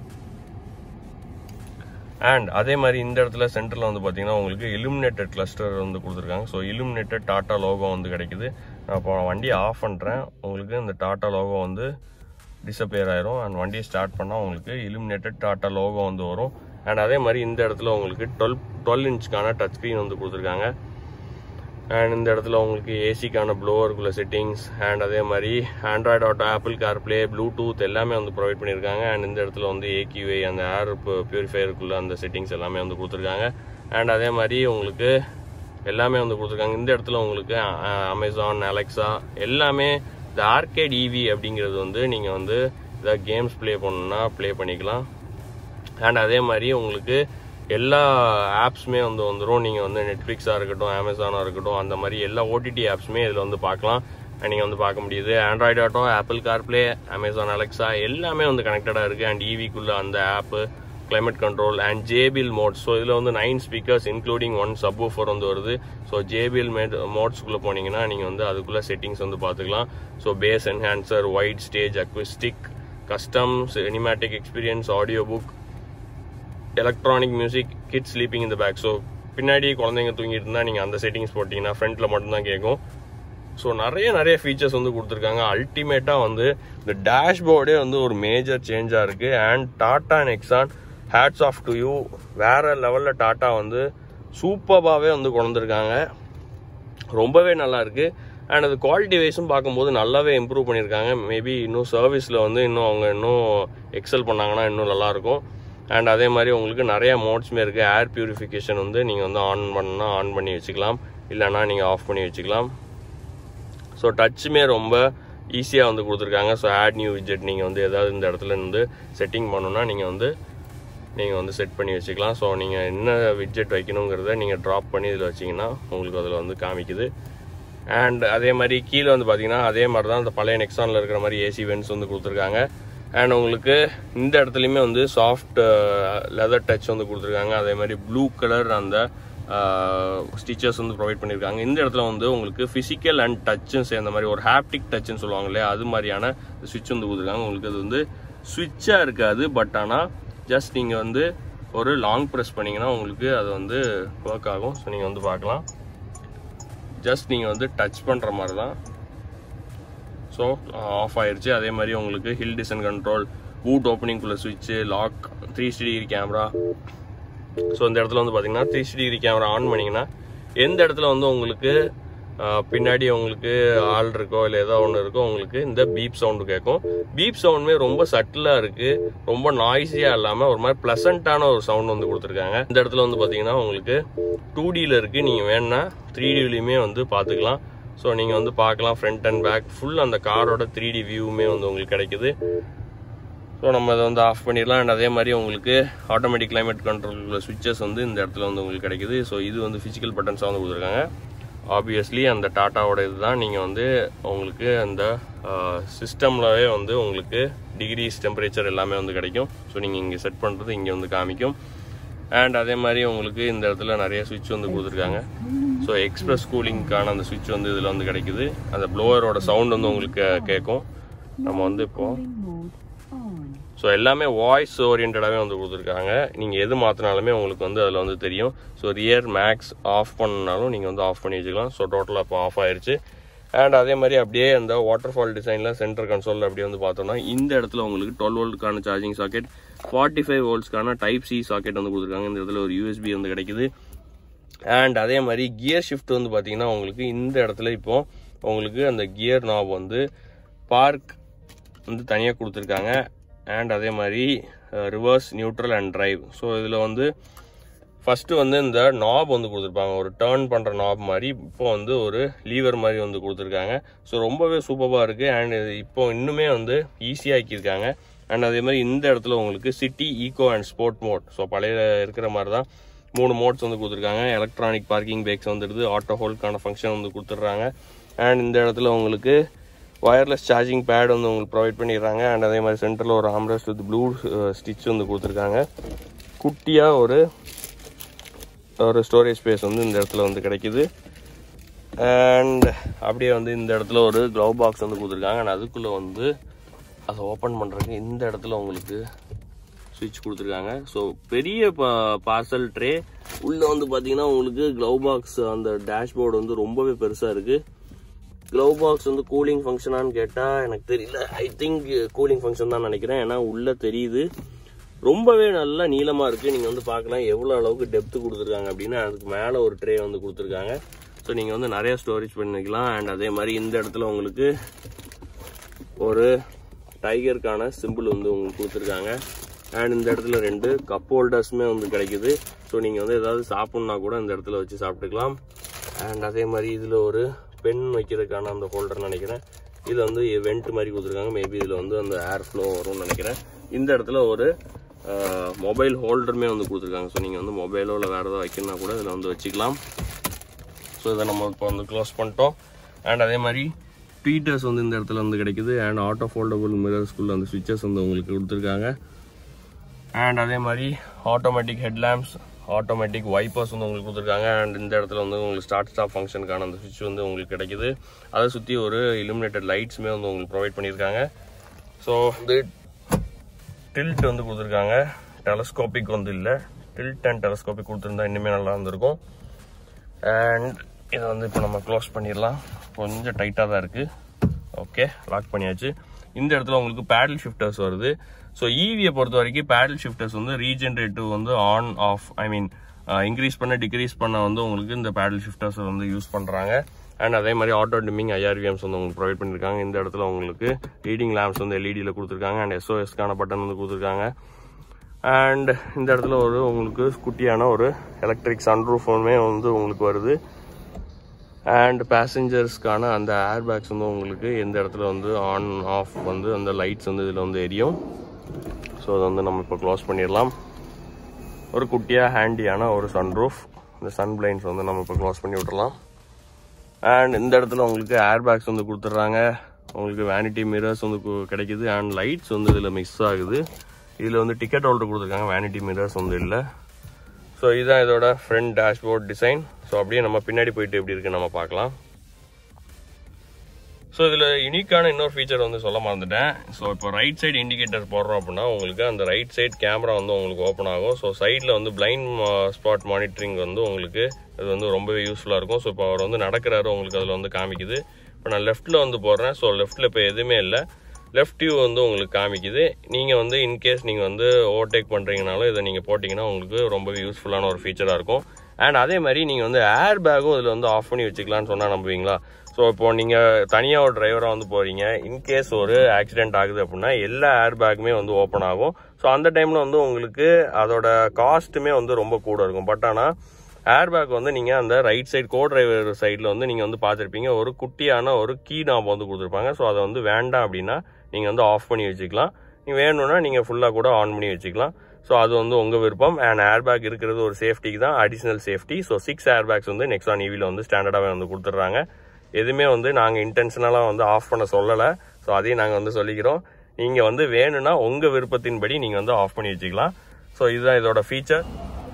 அண்ட் அதே மாதிரி இந்த இடத்துல சென்டரில் வந்து பார்த்தீங்கன்னா உங்களுக்கு இலுமினேட்டட் கிளஸ்டர் வந்து கொடுத்துருக்காங்க ஸோ இலுமினேட்டட் டாட்டா லோகோ வந்து கிடைக்குது நான் இப்போ வண்டியை ஆஃப் பண்ணுறேன் உங்களுக்கு இந்த டாட்டா லோகோ வந்து டிசப்பியர் ஆயிரும் அண்ட் வண்டியை ஸ்டார்ட் பண்ணால் உங்களுக்கு இலுமினேட்டட் டாட்டா லோகோ வந்து வரும் அண்ட் அதே மாதிரி இந்த இடத்துல உங்களுக்கு டுவெல் டுவெல் இன்ச்சுக்கான டச் ஸ்க்ரீன் வந்து கொடுத்துருக்காங்க அண்ட் இந்த இடத்துல உங்களுக்கு ஏசிக்கான ப்ளோவருக்குள்ள செட்டிங்ஸ் அண்ட் அதே மாதிரி Android Auto Apple CarPlay Bluetooth எல்லாமே வந்து ப்ரொவைட் பண்ணியிருக்காங்க அண்ட் இந்த இடத்துல வந்து ஏக்யூஐ அந்த ஏர் பியூரிஃபையருக்குள்ள அந்த செட்டிங்ஸ் எல்லாமே வந்து கொடுத்துருக்காங்க அண்ட் அதே மாதிரி உங்களுக்கு எல்லாமே வந்து கொடுத்துருக்காங்க இந்த இடத்துல உங்களுக்கு அமேசான் அலெக்ஸா எல்லாமே இந்த ஆர்கேட் ஈவி அப்படிங்கிறது வந்து நீங்கள் வந்து ஏதாவது கேம்ஸ் ப்ளே பண்ணணும்னா ப்ளே பண்ணிக்கலாம் அண்ட் அதே மாதிரி உங்களுக்கு எல்லா ஆப்ஸுமே வந்து வந்துடும் நீங்கள் வந்து நெட்ஃப்ளிக்ஸாக இருக்கட்டும் அமேசானாக இருக்கட்டும் அந்த மாதிரி எல்லா ஓடிடி ஆப்ஸுமே இதில் வந்து பார்க்கலாம் நீங்கள் வந்து பார்க்க முடியுது Android Auto Apple CarPlay Amazon Alexa எல்லாமே வந்து கனெக்டடாக இருக்குது அண்ட் ஈவிக்குள்ளே அந்த app climate control and JBL modes so இதில் வந்து nine speakers including one subwoofer வந்து வருது ஸோ ஜேபிஎல் மேட் மோட்ஸ்குள்ளே போனீங்கன்னா நீங்கள் வந்து அதுக்குள்ளே செட்டிங்ஸ் வந்து பார்த்துக்கலாம் so bass enhancer wide stage acoustic custom cinematic experience audio book electronic music kid sleeping இந்த பேக் ஸோ பின்னாடி குழந்தைங்க தூங்கிட்டு இருந்தால் நீங்கள் அந்த செட்டிங்ஸ் போட்டிங்கன்னா ஃப்ரண்ட்டில் மட்டும்தான் கேட்கும் ஸோ நிறைய நிறைய ஃபீச்சர்ஸ் வந்து கொடுத்துருக்காங்க அல்டிமேட்டாக வந்து இந்த டேஷ்போர்டே வந்து ஒரு மேஜர் சேஞ்சாக இருக்குது and Tata Nexon hats off to you வேற லெவலில் டாட்டா வந்து சூப்பராகவே வந்து கொண்டிருக்காங்க ரொம்பவே நல்லா இருக்கு அண்ட் அது குவாலிட்டி வைஸும் பார்க்கும்போது நல்லாவே இம்ப்ரூவ் பண்ணியிருக்காங்க மேபி இன்னும் சர்வீஸில் வந்து இன்னும் அவங்க இன்னும் எக்ஸல் பண்ணாங்கன்னா இன்னும் நல்லாயிருக்கும் அண்ட் அதே மாதிரி உங்களுக்கு நிறைய மோட்ஸ்மே இருக்குது ஏர் பியூரிஃபிகேஷன் வந்து நீங்கள் வந்து ஆன் பண்ணா ஆன் பண்ணி வச்சுக்கலாம் இல்லைன்னா நீங்கள் ஆஃப் பண்ணி வச்சுக்கலாம் ஸோ டச்சுமே ரொம்ப ஈஸியாக வந்து கொடுத்துருக்காங்க ஸோ ஆட் நியூ விஜெட் நீங்கள் வந்து ஏதாவது இந்த இடத்துல இருந்து செட்டிங் பண்ணணும்னா நீங்கள் வந்து நீங்கள் வந்து செட் பண்ணி வச்சுக்கலாம் ஸோ நீங்கள் என்ன விட்ஜெட் வைக்கணுங்கிறத நீங்கள் ட்ராப் பண்ணி இதில் வச்சிங்கன்னா உங்களுக்கு அதில் வந்து காமிக்குது அண்ட் அதே மாதிரி கீழே வந்து பார்த்தீங்கன்னா அதே மாதிரி தான் அந்த பழைய நெக்ஸானில் இருக்கிற மாதிரி ஏசி வென்ஸ் வந்து கொடுத்துருக்காங்க அண்ட் உங்களுக்கு இந்த இடத்துலையுமே வந்து சாஃப்ட் லெதர் டச் வந்து கொடுத்துருக்காங்க அதே மாதிரி ப்ளூ கலர் அந்த ஸ்டிச்சர்ஸ் வந்து ப்ரொவைட் பண்ணியிருக்காங்க இந்த இடத்துல வந்து உங்களுக்கு ஃபிசிக்கல் அண்ட் டச்சும் சேர்ந்த மாதிரி ஒரு ஹாப்டிக் டச்சுன்னு சொல்லுவாங்க இல்லையா அது மாதிரியான சுவிட்ச் வந்து கொடுத்துருக்காங்க உங்களுக்கு அது வந்து சுவிட்சாக இருக்காது பட் ஆனால் ஜஸ்ட் நீங்கள் வந்து ஒரு லாங் ப்ரெஸ் பண்ணிங்கன்னா உங்களுக்கு அது வந்து ஒர்க் ஆகும் ஸோ நீங்கள் வந்து பார்க்கலாம் ஜஸ்ட் நீங்கள் வந்து டச் பண்ணுற மாதிரி தான் ஸோ ஆஃப் ஆயிருச்சு அதே மாதிரி உங்களுக்கு ஹில் டிசன் கண்ட்ரோல் பூட் ஓப்பனிங்குள்ள சுவிட்சு lock three degree camera so இந்த இடத்துல வந்து பார்த்தீங்கன்னா த்ரீ டிகிரி கேமரா ஆன் பண்ணிங்கன்னா எந்த இடத்துல வந்து உங்களுக்கு ஆஹ், பின்னாடி உங்களுக்கு ஆள் இருக்கோ இல்லை ஏதோ ஒன்று இருக்கோ உங்களுக்கு இந்த பீப் சவுண்டு கேட்கும் பீப் சவுண்டுமே ரொம்ப சட்டிலாக இருக்குது ரொம்ப நாய்ஸியாக இல்லாமல் ஒரு மாதிரி ப்ளசண்ட்டான ஒரு சவுண்ட் வந்து கொடுத்துருக்காங்க இந்த இடத்துல வந்து பார்த்தீங்கன்னா உங்களுக்கு டூ டியில் இருக்குது நீங்கள் வேணா த்ரீ டிலையுமே வந்து பார்த்துக்கலாம் ஸோ நீங்கள் வந்து பார்க்கலாம் ஃப்ரண்ட் அண்ட் பேக் ஃபுல் அந்த காரோட த்ரீ டி வியூவுமே வந்து உங்களுக்கு கிடைக்குது ஸோ நம்ம அதை வந்து ஆஃப் பண்ணிடலாம் அண்ட் அதே மாதிரி உங்களுக்கு ஆட்டோமேட்டிக் கிளைமேட் கண்ட்ரோல் சுவிட்சஸ் வந்து இந்த இடத்துல வந்து உங்களுக்கு கிடைக்குது ஸோ இது வந்து ஃபிசிக்கல் பட்டன்ஸாக வந்து கொடுத்துருக்காங்க ஆப்வியஸ்லி அந்த டாட்டாவோட இதுதான் நீங்கள் வந்து உங்களுக்கு அந்த சிஸ்டம்லவே வந்து உங்களுக்கு டிகிரிஸ் டெம்பரேச்சர் எல்லாமே வந்து கிடைக்கும் ஸோ நீங்கள் இங்கே செட் பண்ணுறது இங்கே வந்து காமிக்கும் அண்ட் அதே மாதிரி உங்களுக்கு இந்த இடத்துல நிறைய சுவிட்ச் வந்து கொடுத்துருக்காங்க ஸோ எக்ஸ்பிரஸ் கூலிங்க்கான அந்த சுவிட்ச் வந்து இதில் வந்து கிடைக்குது அந்த ப்ளோவரோட சவுண்ட் வந்து உங்களுக்கு கேட்கும் நம்ம வந்து இப்போ ஸோ எல்லாமே வாய்ஸ் ஓரியன்டாகவே வந்து கொடுத்துருக்காங்க நீங்கள் எது மாற்றினாலுமே உங்களுக்கு வந்து அதில் வந்து தெரியும் ஸோ ரியர் மேக்ஸ் ஆஃப் பண்ணாலும் நீங்கள் வந்து ஆஃப் பண்ணி வச்சுக்கலாம் ஸோ டோட்டலாக இப்போ ஆஃப் ஆயிருச்சு அண்ட் அதே மாதிரி அப்படியே அந்த வாட்டர் ஃபால் டிசைனில் சென்டர் கன்சோலில் அப்படியே வந்து பார்த்தோம்னா இந்த இடத்துல உங்களுக்கு டுவெல் வோல்ட்டுக்கான சார்ஜிங் சாக்கெட் ஃபார்ட்டி ஃபைவ் வோல்ட்ஸ்க்கான டைப் சி சாக்கெட் வந்து கொடுத்துருக்காங்க இந்த இடத்துல ஒரு யூஎஸ்பி வந்து கிடைக்குது அண்ட் அதே மாதிரி கியர் ஷிஃப்ட் வந்து பார்த்தீங்கன்னா உங்களுக்கு இந்த இடத்துல இப்போ உங்களுக்கு அந்த கியர் நாப் வந்து பார்க் வந்து தனியாக கொடுத்துருக்காங்க அண்ட் அதே மாதிரி reverse neutral and drive so இதில் வந்து ஃபஸ்ட்டு வந்து இந்த நாப் வந்து கொடுத்துருப்பாங்க ஒரு டேர்ன் பண்ணுற நாப் மாதிரி இப்போ வந்து ஒரு லீவர் மாதிரி வந்து கொடுத்துருக்காங்க ஸோ ரொம்பவே சூப்பராக இருக்குது அண்ட் இது இப்போ இன்னுமே வந்து ஈஸியாக ஆக்கியிருக்காங்க அண்ட் அதே மாதிரி இந்த இடத்துல உங்களுக்கு city eco and sport mode so பழைய இருக்கிற மாதிரி தான் மூணு மோட்ஸ் வந்து கொடுத்துருக்காங்க எலக்ட்ரானிக் பார்க்கிங் பிரேக்ஸ் வந்துடுது ஆட்டோ ஹோல்டுக்கான ஃபங்க்ஷன் வந்து கொடுத்துட்றாங்க அண்ட் இந்த இடத்துல உங்களுக்கு வயர்லெஸ் சார்ஜிங் பேட் வந்து உங்களுக்கு ப்ரொவைட் பண்ணிடுறாங்க அண்ட் அதே மாதிரி சென்டரில் ஒரு ஆம்ரஸ்ட் வித் ப்ளூ ஸ்டிச் வந்து கொடுத்துருக்காங்க குட்டியாக ஒரு ஒரு ஸ்டோரேஜ் ஸ்பேஸ் வந்து இந்த இடத்துல வந்து கிடைக்குது அண்ட் அப்படியே வந்து இந்த இடத்துல ஒரு க்ளவ் பாக்ஸ் வந்து கொடுத்துருக்காங்க அண்ட் அதுக்குள்ளே வந்து அதை ஓப்பன் பண்ணுறதுக்கு இந்த இடத்துல உங்களுக்கு சுவிட்ச் கொடுத்துருக்காங்க ஸோ பெரிய பார்சல் ட்ரே உள்ளே வந்து பார்த்தீங்கன்னா உங்களுக்கு க்ளவ் பாக்ஸ் அந்த டேஷ்போர்டு வந்து ரொம்பவே பெருசாக இருக்குது க்ளவ் பாக்ஸ் வந்து கூலிங் ஃபங்க்ஷனான்னு கேட்டால் எனக்கு தெரியல ஐ திங்க் கூலிங் ஃபங்க்ஷன் தான் நினைக்கிறேன் ஏன்னா உள்ளே தெரியுது ரொம்பவே நல்லா நீளமாக இருக்குது நீங்கள் வந்து பார்க்கலாம் எவ்வளோ அளவுக்கு டெப்த்து கொடுத்துருக்காங்க அப்படின்னா அதுக்கு மேலே ஒரு ட்ரே வந்து கொடுத்துருக்காங்க ஸோ நீங்கள் வந்து நிறைய ஸ்டோரேஜ் பண்ணிக்கலாம் அண்ட் அதே மாதிரி இந்த இடத்துல உங்களுக்கு ஒரு டைகருக்கான சிம்பிள் வந்து உங்களுக்கு கொடுத்துருக்காங்க அண்ட் இந்த இடத்துல ரெண்டு கப் ஹோல்டர்ஸுமே வந்து கிடைக்குது ஸோ நீங்கள் வந்து ஏதாவது சாப்பிட்னா கூட இந்த இடத்துல வச்சு சாப்பிட்டுக்கலாம் அண்ட் அதே மாதிரி இதில் ஒரு பென் வைக்கிறதுக்கான அந்த ஹோல்டர் நினைக்கிறேன் இதில் வந்து வெண்ட் மாதிரி கொடுத்துருக்காங்க மேபி இதில் வந்து அந்த ஏர் ஃப்ளோ வரும்னு நினைக்கிறேன் இந்த இடத்துல ஒரு மொபைல் ஹோல்டருமே வந்து கொடுத்துருக்காங்க ஸோ நீங்கள் வந்து மொபைலோ இல்லை வேறு ஏதாவது வைக்கணும்னா கூட இதில் வந்து வச்சுக்கலாம் ஸோ இதை நம்ம இப்போ வந்து க்ளோஸ் பண்ணிட்டோம் அண்ட் அதே மாதிரி ட்வீட்டர்ஸ் வந்து இந்த இடத்துல வந்து கிடைக்குது அண்ட் ஆட்டோ ஃபோல்டபுள் மிரர்ஸ்குள்ள அந்த சுவிச்சஸ் வந்து உங்களுக்கு கொடுத்துருக்காங்க அண்ட் அதே மாதிரி ஆட்டோமேட்டிக் ஹெட்லாம்ப்ஸ் ஆட்டோமேட்டிக் வைப்பர்ஸ் வந்து உங்களுக்கு கொடுத்துருக்காங்க அண்ட் இந்த இடத்துல வந்து உங்களுக்கு ஸ்டார்ட் ஸ்டாப் ஃபங்க்ஷனுக்கான அந்த சுவிட்ச் வந்து உங்களுக்கு கிடைக்குது அதை சுற்றி ஒரு இலுமினேட்டட் லைட்ஸுமே வந்து உங்களுக்கு ப்ரொவைட் பண்ணியிருக்காங்க ஸோ வந்து டில்ட் வந்து கொடுத்துருக்காங்க டெலஸ்கோபிக் வந்து இல்லை டில்ட் அண்ட் டெலஸ்கோபிக் கொடுத்துருந்தா இன்னுமே நல்லா இருந்திருக்கும் அண்ட் இதை வந்து இப்போ நம்ம க்ளோஸ் பண்ணிடலாம் கொஞ்சம் டைட்டாக தான் இருக்குது ஓகே லாக் பண்ணியாச்சு இந்த இடத்துல உங்களுக்கு பேடல் ஷிஃப்டர்ஸ் வருது ஸோ ஈவியை பொறுத்த வரைக்கும் பேடல் ஷிஃப்டர்ஸ் வந்து ரீஜென்ரேட்டிவ் வந்து on off I mean increase பண்ண டிக்ரீஸ் பண்ண வந்து உங்களுக்கு இந்த பேடல் ஷிஃப்டர்ஸ் வந்து யூஸ் பண்ணுறாங்க அண்ட் அதே மாதிரி ஆட்டோ டிம்மிங் ஐஆர்விஎம்ஸ் வந்து உங்களுக்கு ப்ரொவைட் பண்ணியிருக்காங்க இந்த இடத்துல உங்களுக்கு ரீடிங் லேம்ப்ஸ் வந்து எல்இடியில் கொடுத்துருக்காங்க அண்ட் எஸ்ஓஎஸ்க்கான பட்டன் வந்து கொடுத்துருக்காங்க அண்ட் இந்த இடத்துல ஒரு உங்களுக்கு குட்டியான ஒரு எலக்ட்ரிக் சன்ரூஃபுமே வந்து உங்களுக்கு வருது அண்ட் பேசஞ்சர்ஸ்க்கான அந்த ஏர் பேக்ஸ் வந்து உங்களுக்கு எந்த இடத்துல வந்து ஆன் ஆஃப் வந்து அந்த லைட்ஸ் வந்து இதில் வந்து எரியும் ஸோ அதை வந்து நம்ம இப்போ க்ளோஸ் பண்ணிடலாம் ஒரு குட்டியாக ஹேண்டியான ஒரு சன்ரூஃப் இந்த சன் பிளைன்ஸ் வந்து நம்ம இப்போ க்ளோஸ் பண்ணி விட்டுறலாம் அண்ட் இந்த இடத்துல உங்களுக்கு ஏர் பேக்ஸ் வந்து கொடுத்துட்றாங்க உங்களுக்கு வேனிட்டி மிரர்ஸ் வந்து கு- கிடைக்குது அண்ட் லைட்ஸ் வந்து இதில் மிஸ் ஆகுது இதில் வந்து டிக்கெட் ஹோல்டர் கொடுத்துருக்காங்க வேனிட்டி மிரர்ஸ் வந்து இல்லை ஸோ இதுதான் இதோட ஃப்ரண்ட் டேஷ்போர்ட் டிசைன் ஸோ அப்படியே நம்ம பின்னாடி போயிட்டு எப்படி இருக்குன்னு நம்ம பார்க்கலாம் ஸோ இதில் யூனிக்கான இன்னொரு ஃபீச்சர் வந்து சொல்ல மறந்துட்டேன் ஸோ இப்போ ரைட் சைடு இண்டிகேட்டர் போடுறோம் அப்படின்னா உங்களுக்கு அந்த ரைட் சைடு கேமரா வந்து உங்களுக்கு ஓப்பன் ஆகும் ஸோ சைடில் வந்து பிளைண்ட் ஸ்பாட் மானிட்டரிங் வந்து உங்களுக்கு இது வந்து ரொம்பவே யூஸ்ஃபுல்லாக இருக்கும் ஸோ இப்போ அவர் வந்து நடக்கிறாரு உங்களுக்கு அதில் வந்து காமிக்குது இப்போ நான் லெஃப்ட்டில் வந்து போடுறேன் ஸோ லெஃப்ட்டில் இப்போ எதுவுமே இல்லை லெஃப்ட் வியூ வந்து உங்களுக்கு காமிக்குது நீங்கள் வந்து இன்கேஸ் நீங்கள் வந்து ஓவர்டேக் பண்ணுறீங்கனாலும் இதை நீங்கள் போட்டிங்கன்னா உங்களுக்கு ரொம்பவே யூஸ்ஃபுல்லான ஒரு ஃபீச்சராக இருக்கும் அண்ட் அதே மாதிரி நீங்கள் வந்து ஏர் பேக்கும் இதில் வந்து ஆஃப் பண்ணி வச்சுக்கலாம்னு சொன்னால் நம்புவீங்களா ஸோ இப்போ நீங்கள் தனியாக ஒரு டிரைவராக வந்து போகிறீங்க இன்கேஸ் ஒரு ஆக்சிடென்ட் ஆகுது அப்படின்னா எல்லா ஏர் பேக்குமே வந்து ஓப்பன் ஆகும் ஸோ அந்த டைமில் வந்து உங்களுக்கு அதோட காஸ்ட்டுமே வந்து ரொம்ப கூட இருக்கும் பட் ஆனால் ஏர் பேக் வந்து நீங்கள் அந்த ரைட் சைடு கோ டிரைவர் சைடில் வந்து நீங்கள் வந்து பார்த்துருப்பீங்க ஒரு குட்டியான ஒரு கீ நாப் வந்து கொடுத்துருப்பாங்க ஸோ அதை வந்து வேண்டாம் அப்படின்னா நீங்கள் வந்து ஆஃப் பண்ணி வச்சுக்கலாம் நீங்கள் வேணும்னா நீங்கள் ஃபுல்லாக கூட ஆன் பண்ணி வச்சுக்கலாம் ஸோ அது வந்து உங்கள் விருப்பம் அண்ட் ஏர் பேக் இருக்கிறது ஒரு சேஃப்டிக்கு தான் additional safety so six air bags வந்து நெக்ஸான் ஈவியில் வந்து ஸ்டாண்டர்டாகவே வந்து கொடுத்துட்றாங்க எதுவுமே வந்து நாங்கள் இன்டென்ஷனலாக வந்து ஆஃப் பண்ண சொல்லலை ஸோ அதையும் நாங்கள் வந்து சொல்லிக்கிறோம் நீங்கள் வந்து வேணும்னா உங்கள் விருப்பத்தின்படி நீங்கள் வந்து ஆஃப் பண்ணி வச்சுக்கலாம் ஸோ இதுதான் இதோட ஃபீச்சர்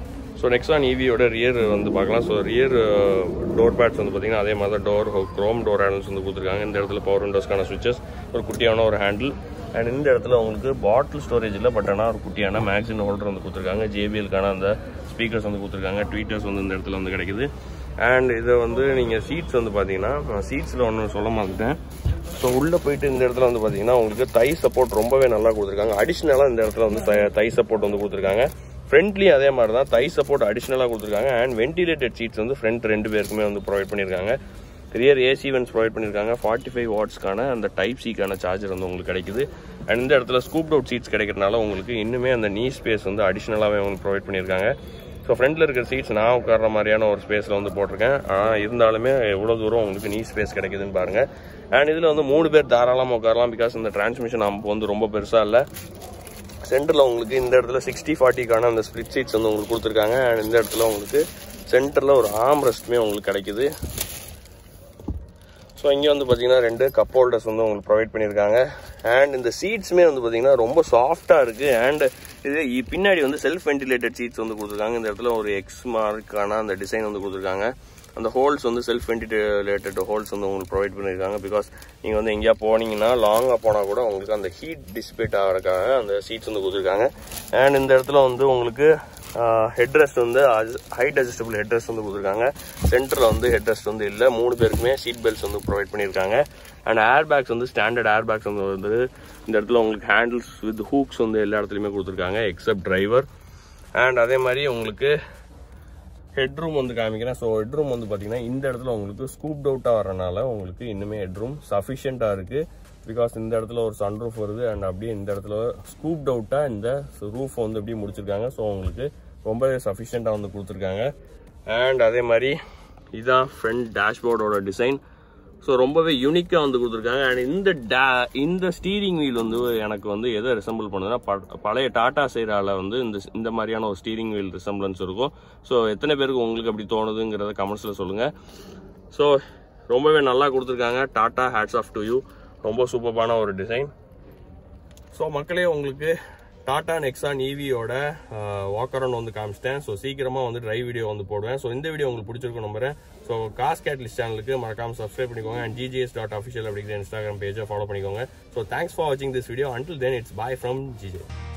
ஸோ நெக்ஸ்ட் ஆன் ஈவியோட ரியர் வந்து பார்க்கலாம் ஸோ ரியர் டோர் பேட்ஸ் வந்து பார்த்தீங்கன்னா அதே மாதிரி டோர் க்ரோம் டோர் ஹேண்டில்ஸ் வந்து கொடுத்துருக்காங்க இந்த இடத்துல பவர் விண்டோஸ்க்கான சுவிச்சஸ் ஒரு குட்டியான ஒரு ஹேண்டில் அண்ட் இந்த இடத்துல உங்களுக்கு பாட்டில் ஸ்டோரேஜ் இல்லை பட் ஆனால் ஒரு குட்டியான மேக்சின் ஹோல்டர் வந்து கொடுத்துருக்காங்க ஜேபிஎல்கான அந்த ஸ்பீக்கர்ஸ் வந்து கொடுத்துருக்காங்க ட்வீட்டர்ஸ் வந்து இந்த இடத்துல வந்து கிடைக்குது அண்ட் இதை வந்து நீங்கள் சீட்ஸ் வந்து பார்த்தீங்கன்னா சீட்ஸில் ஒன்று சொல்ல மாட்டேன் ஸோ உள்ளே போயிட்டு இந்த இடத்துல வந்து பார்த்தீங்கன்னா உங்களுக்கு தை சப்போர்ட் ரொம்பவே நல்லா கொடுத்துருக்காங்க அடிஷ்னலாக இந்த இடத்துல வந்து தை- தை சப்போர்ட் வந்து கொடுத்துருக்காங்க ஃப்ரண்ட்லி அதே மாதிரி தான் தை சப்போர்ட் அடிஷ்னலாக கொடுத்துருக்காங்க அண்ட் வென்டிலேட்டட் சீட்ஸ் வந்து ஃப்ரண்ட் ரெண்டு பேருக்குமே வந்து ப்ரொவைட் பண்ணியிருக்காங்க ரியர் ஏசி வென்ஸ் ப்ரொவைட் பண்ணியிருக்காங்க ஃபார்ட்டி ஃபைவ் வாட்ஸ்க்கான அந்த டைப் சிக்கான சார்ஜர் வந்து உங்களுக்கு கிடைக்குது அண்ட் இந்த இடத்துல ஸ்கூப் அவுட் சீட்ஸ் கிடைக்கிறனால உங்களுக்கு இன்னுமே அந்த நீ ஸ்பேஸ் வந்து அடிஷ்னலாகவே உங்களுக்கு ப்ரொவைட் பண்ணியிருக்காங்க ஸோ ஃப்ரண்ட்டில் இருக்கிற சீட்ஸ் நான் உட்கார்ற மாதிரியான ஒரு ஸ்பேஸில் வந்து போட்டிருக்கேன் ஆனால் இருந்தாலுமே எவ்வளோ தூரம் உங்களுக்கு நீ ஸ்பேஸ் கிடைக்குதுன்னு பாருங்கள் அண்ட் இதில் வந்து மூணு பேர் தாராளமாக உட்காரலாம் பிகாஸ் இந்த டிரான்ஸ்மிஷன் அம்ப் வந்து ரொம்ப பெருசாக இல்லை சென்டரில் உங்களுக்கு இந்த இடத்துல சிக்ஸ்டி ஃபார்ட்டிக்கான அந்த ஸ்ப்ளிட் சீட்ஸ் வந்து உங்களுக்கு கொடுத்துருக்காங்க அண்ட் இந்த இடத்துல உங்களுக்கு சென்டரில் ஒரு ஆம் ரெஸ்ட்டுமே உங்களுக்கு கிடைக்குது ஸோ இங்கே வந்து பார்த்தீங்கன்னா ரெண்டு கப் ஹோல்டர்ஸ் வந்து உங்களுக்கு ப்ரொவைட் பண்ணியிருக்காங்க அண்ட் இந்த சீட்ஸுமே வந்து பார்த்தீங்கன்னா ரொம்ப சாஃப்டாக இருக்குது அண்ட் இது இ- பின்னாடி வந்து செல்ஃப் வென்டிலேட்டட் சீட்ஸ் வந்து கொடுத்துருக்காங்க இந்த இடத்துல ஒரு எக்ஸ் மார்க்கான அந்த டிசைன் வந்து கொடுத்துருக்காங்க அந்த ஹோல்ஸ் வந்து செல்ஃப் வென்டிலேட்டட் ஹோல்ஸ் வந்து உங்களுக்கு ப்ரொவைட் பண்ணியிருக்காங்க பிகாஸ் நீங்கள் வந்து எங்கேயா போனீங்கன்னா லாங்காக போனால் கூட உங்களுக்கு அந்த ஹீட் டிசிபேட் ஆகிறதுக்காக அந்த சீட்ஸ் வந்து கொடுத்துருக்காங்க அண்ட் இந்த இடத்துல வந்து உங்களுக்கு ஹெட் ரெஸ்ட் வந்து ஹைட் அட்ஜஸ்டபிள் ஹெட் ரெஸ்ட் வந்து கொடுத்துருக்காங்க சென்டரில் வந்து ஹெட் ரெஸ்ட் வந்து இல்லை மூணு பேருக்குமே சீட் பெல்ட்ஸ் வந்து ப்ரொவைட் பண்ணியிருக்காங்க அண்ட் ஏர் பேக்ஸ் வந்து ஸ்டாண்டர்ட் ஏர் பேக்ஸ் வந்து வந்து இந்த இடத்துல உங்களுக்கு ஹேண்டில்ஸ் வித் ஹூக்ஸ் வந்து எல்லா இடத்துலையுமே கொடுத்துருக்காங்க எக்ஸப்ட் டிரைவர் அண்ட் அதே மாதிரி உங்களுக்கு ஹெட்ரூம் வந்து காமிக்கிறேன் ஸோ ஹெட்ரூம் வந்து பார்த்தீங்கன்னா இந்த இடத்துல உங்களுக்கு ஸ்கூப் அவுட்டாக வரனால உங்களுக்கு இன்னுமே ஹெட்ரூம் சஃபிஷியண்ட்டாக இருக்குது பிகாஸ் இந்த இடத்துல ஒரு சன்ரூஃப் வருது அண்ட் அப்படியே இந்த இடத்துல ஸ்கூப் அவுட்டாக இந்த ரூஃப் வந்து அப்படியே முடிச்சிருக்காங்க ஸோ உங்களுக்கு ரொம்பவே சஃபிஷியண்ட்டாக வந்து கொடுத்துருக்காங்க அண்ட் அதே மாதிரி இதுதான் ஃப்ரண்ட் டேஷ்போர்டோட டிசைன் ஸோ ரொம்பவே யூனிக்காக வந்து கொடுத்துருக்காங்க அண்ட் இந்த டே இந்த ஸ்டீரிங் வீல் வந்து எனக்கு வந்து எதை ரிசம்பிள் பண்ணுதுன்னா ப- பழைய டாடா சைரால வந்து இந்த இந்த மாதிரியான ஒரு ஸ்டீரிங் வீல் ரிசம்பிளன்ஸ் இருக்கும் ஸோ எத்தனை பேருக்கு உங்களுக்கு அப்படி தோணுதுங்கிறத கமெண்ட்ஸில் சொல்லுங்கள் ஸோ ரொம்பவே நல்லா கொடுத்துருக்காங்க Tata hats off to you ரொம்ப சூப்பரான ஒரு டிசைன் ஸோ மக்களே உங்களுக்கு டாடா நெக்ஸான் ஈவியோட வாக் அரௌண்ட் வந்து காமிச்சிட்டேன் ஸோ சீக்கிரமாக வந்து டிரைவ் வீடியோ வந்து போடுவேன் ஸோ இந்த வீடியோ உங்களுக்கு பிடிச்சிருக்கும் நம்புறேன் ஸோ காஸ் கேட்லிஸ்ட் சேனலுக்கு மறக்காம சப்ஸ்கிரைப் பண்ணிக்கோங்க அண்ட் ஜிஜிஎஸ் டாட் அஃபிஷியல் அப்படிங்கிற இன்ஸ்டாகிராம் பேஜை ஃபாலோ பண்ணிக்கோங்க ஸோ தேங்க்ஸ் ஃபார் வாட்சிங் this video until then it's bye from GJ